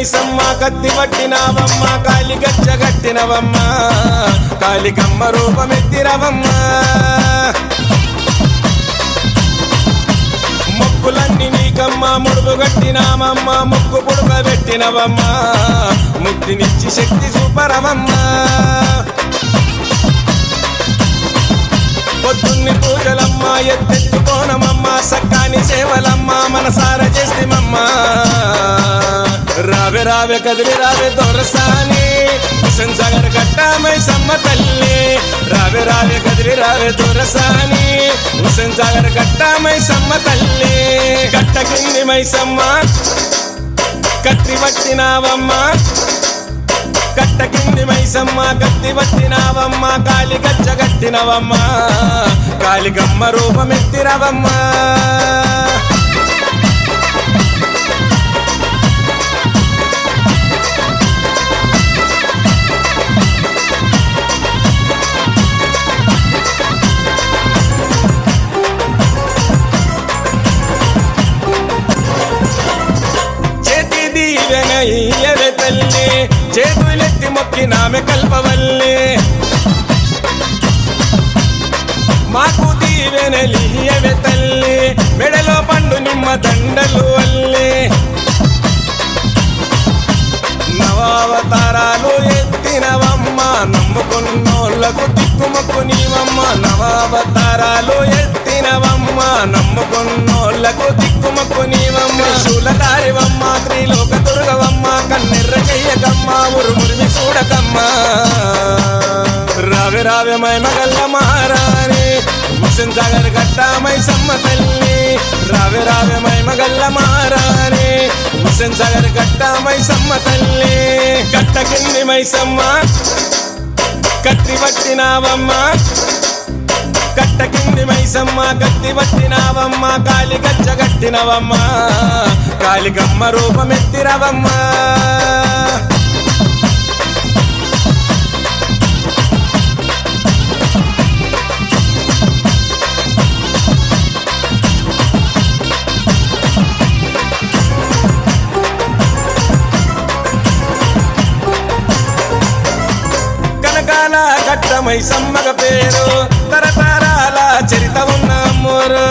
మైసమ్మ కత్తి పట్టినావమ్మ కాలి గచ్చ కట్టినవమ్మ కాలికమ్మ రూపమెత్తిరవమ్మ మొక్కులన్నీ నీకమ్మ ముడుపు కట్టినామమ్మ మొక్కు పుడుక పెట్టినవమ్మ ముక్తినిచ్చి శక్తి సూపరవమ్మ పొద్దున్ని పూజలమ్మ ఎత్తెత్తుకోనమమ్మ సక్కాని సేవలమ్మ మనసార చేస్తేమమ్మ రావే రావే కదిలి రావే దొరసాని హుసన్ సాగర్ కట్టామై సమ్మ తల్లి రావే రావే కదిలి రావే దొరసాని హుసన్ సాగర్ కట్టామై సమ్మ తల్లి కట్ట కింది మైసమ్మ కత్తి పట్టినావమ్మ కట్ట కింది మైసమ్మ కత్తి పట్టినావమ్మ కాలి గచ్చ కట్టినవమ్మ కాలికమ్మ రూపమెత్తిరవమ్మ చేతి దీవెన ఇయ్యవే తల్లి చేతులెత్తి మొక్కి నామె కల్పవల్లి మాకు దీవెనలియవే తల్లి మెడలో పండు నిమ్మ దండలు అల్లి నవావతారాలు ఎత్తినవమ్మ నమ్ముకున్నోళ్లకు దిక్కుమొక్కు నీవమ్మ నవావతారాలు ఎత్తినవమ్మ నమ్ముకున్నోళ్లకు దిక్కుమొక్కు నీవమ్మ శూలకారివమ్మ త్రిలోక దుర్గవమ్మ కన్నెర్ర చెయ్యకమ్మ ఉరుమురిమి చూడకమ్మ రావే రావే మై మగల్ల మహారాణి హుసేన్ సాగర్ కట్టామై సమ్మ తల్లి రావే రావే మై మగల్ల మహారాణి హుసేన్ సాగర్ కట్టామై సమ్మ తల్లి కట్ట కింది మైసమ్మ కత్తి పట్టినావమ్మ కట్ట కింది మైసమ్మ కత్తి పట్టినావమ్మ కాలి గచ్చ కట్టినవమ్మ కాలికమ్మ రూపమెత్తిరవమ్మ కనకాల కట్టమై సమ్మగ పేరు తరతరాల చరిత ఉన్న అమ్మోరు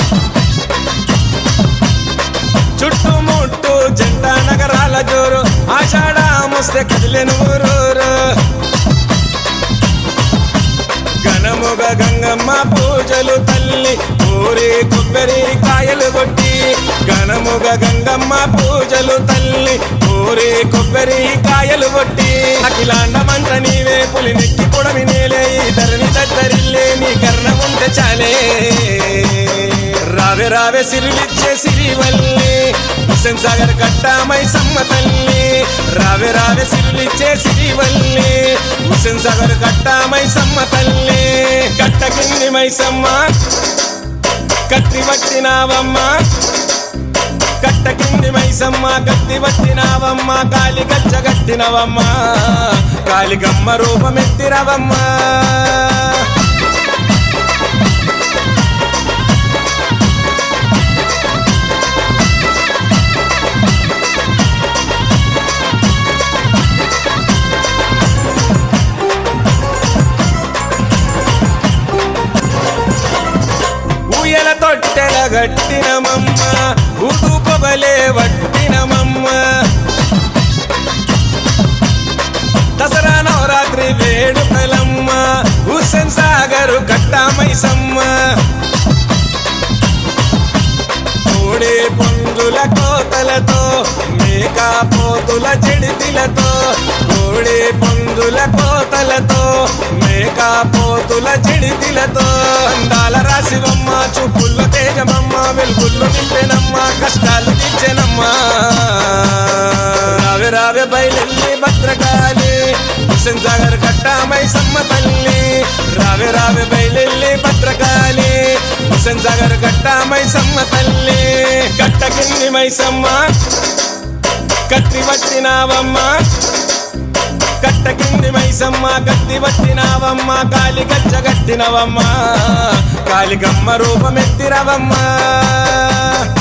చుట్టుముట్టు జంట నగరాల జోరు ఆషాఢ ముస్తే కదిలేను ఊరూరు ఘనముగ గంగమ్మ పూజలు తల్లి ఊరి కొబ్బరి కాయలు కొట్టి ఘనముగ గంగమ్మ పూజలు తల్లి ఊరి కొబ్బరి కాయలు కొట్టి అఖిలాండ మంత్ర నీవే పులి నెక్కి పొడవి నేలే ఈ ధరణి దద్దరిల్లే నీ కర్ణ ఉంటే చాలే రావే రావే సిరిలిచ్చే సిరివల్లి హుసేన్ సాగర్ కట్టామై సమ్మ తల్లి రావే రావే సిరిలిచ్చే సిరివల్లి హుసేన్ సాగర్ కట్టామై సమ్మ తల్లి కట్ట కింది మైసమ్మ కత్తి పట్టినావమ్మ కట్ట కింది మైసమ్మ కత్తి పట్టినావమ్మ కాలి గచ్చ కట్టినవమ్మ కాలికమ్మ రూపమెత్తిరవమ్మ ఊయల తొట్టెల గట్టినమమ్మ ఊదు పొగలే వట్టినమమ్మ దసరా నవరాత్రి వేడుకలమ్మ హుస్సేన్ సాగరు కట్టామైసమ్మ కోడే పొందుల కోతలతో మేకా పోతుల చెడితిలతో కోడే పొందుల కోతలతో మేకా పోతుల చెడితిలతో అందాల రాశివమ్మ చూపుల్లో తేజమమ్మ వెలుగుల్లో నింపెనమ్మ కష్టాలు తీర్చెనమ్మ రావే రావే బయలెల్లి భద్రకాళి హుస్సేన్ సాగర్ కట్టామై సమ్మ తల్లి రావే రావే బయలెల్లి భద్రకాళి హుస్సేన్ సాగర్ కట్టామై సమ్మ తల్లి కట్ట కింది మైసమ్మ కత్తి పట్టినావమ్మ కట్ట కింది మైసమ్మ కత్తి పట్టినావమ్మ కాలి గచ్చ కట్టినవమ్మ కాలికమ్మ రూపమెత్తిరవమ్మ